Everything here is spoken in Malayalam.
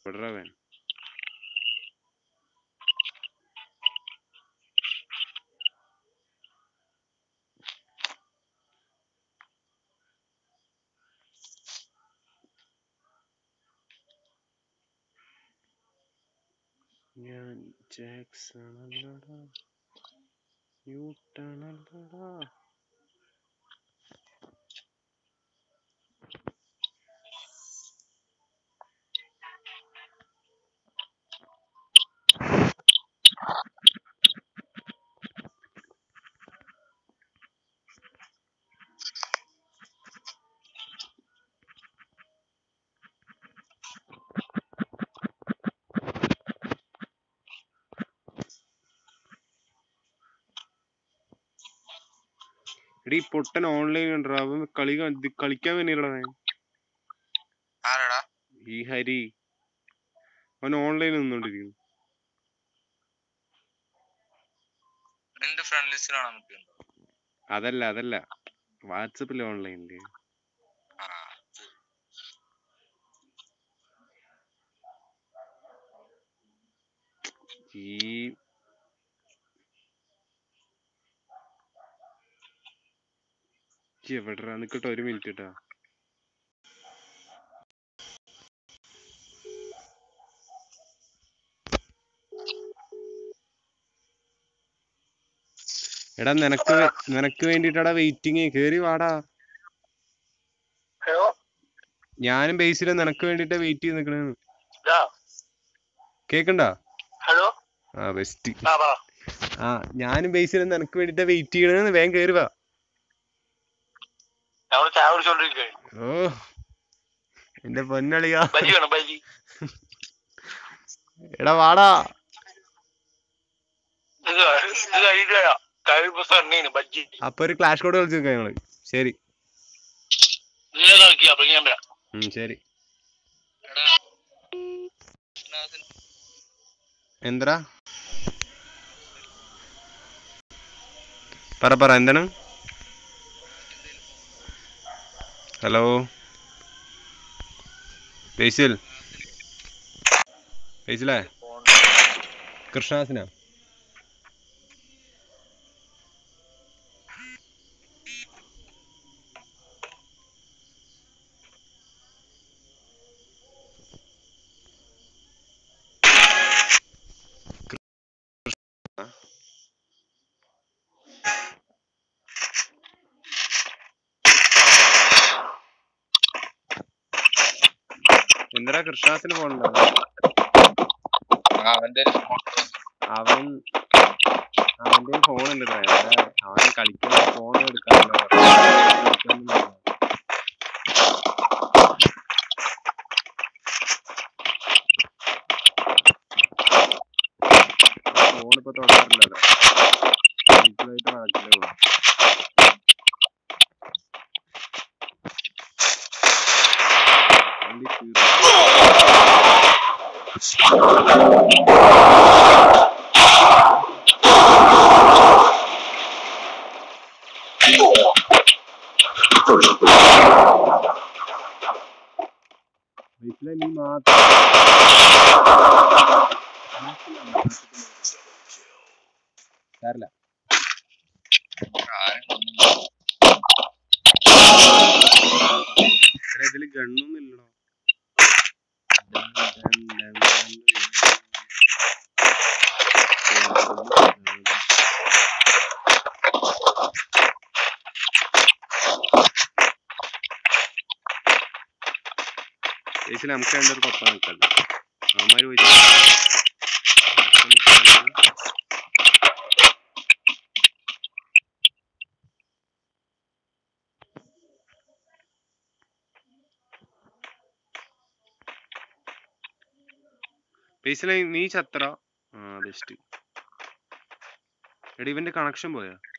വിടറവൻ ഞാൻ ജാക്സൺ അല്ലടാ ന്യൂട്ടൺ അല്ലടാ എടീ ഈ പൊട്ടൻ ഓൺലൈൻ ഉണ്ടോ അവൻ കളി ക- ഇത് കളിക്കാൻ വേണ്ടിയില്ലടാ അവൻ ആരാടാ ഈ ഹരി അവൻ ഓൺലൈൻ നിന്നോണ്ടിരിക്കുന്നു നിന്റെ ഫ്രണ്ട് ലിസ്റ്റിലാണോ നിൽക്കുന്നത് അതല്ല അതല്ല വാട്സപ്പിൽ ഓൺലൈനില് ആ ഈ എവിടെടാ നിക്കട്ടെ ഒരു മിനിറ്റ് കേട്ടാ എടാ നിനക്ക് വേ- നിനക്ക് വേണ്ടിട്ടാടാ വെയിറ്റിംഗ് കേറി വാടാ ഹലോ ഞാനും ബേസിലും നിനക്ക് വേണ്ടിട്ടാ വെയിറ്റ് ചെയ്ത് നിക്കണേന്ന് ഇതാ കേക്കണ്ടാ ഹലോ ആ ബെസ്റ്റ് ആ പറ ആ ഞാനും ബേസിലും നിനക്ക് വേണ്ടിട്ടാ വെയിറ്റ് ചെയ്യണേന്ന് വേഗം കേറി വാ ഞങ്ങൾ ചായ കുടിച്ചോണ്ടിരിക്കുകയാണ് ഓ എന്റെ പൊന്നളിയാ ബജി വേണം ബജി എടാ വാടാ ഇത് ഇത് കഴിഞ്ഞിട്ട് വരാം കഴിയുമ്പോ സണ്ണീന് ബജ്ജി അപ്പൊ ഒരു ക്ലാഷ് കോഡ് കളിച്ചു നിൽക്കാം ഞങ്ങള് ശരി നീ നോക്കി അപ്പൊ ഞാൻ വരാം ഉം, ശരി എടാ ഷിനാസിന് എന്തടാ പറ പറ എന്താണ് ഹലോ ബേസിൽ ബേസിലേ കൃഷ്ണാസിനാ എന്തടാ കൃഷ്ണാസിന് പോകണ്ടോ അവന്റെ അവൻ അവന്റെ ഫോൺ ഉണ്ട് അവൻ കളിക്കുന്ന ഫോൺ എടുക്കാറില്ല ഫോൺ ഇപ്പൊ തൊടാറില്ലല്ലോ വീട്ടിലായിട്ട് നടക്കില്ലേ ഉള്ളൂ വണ്ടി തീർന്നു വീട്ടിലെ നീ മാത്രം സാരില്ല എടാ ഇതില് ഗണ്ണൊന്നും ഇല്ലടോ done done done done done. ചേച്ചി നമുക്ക് രണ്ടൊരു കൊപ്പ നിൽക്കല്ലോ അവന്മാര് പോയി ബേസിലെ നീ ചത്ര ആ ബെസ്റ്റ് എടി ഇവന്റെ കണക്ഷൻ പോയാ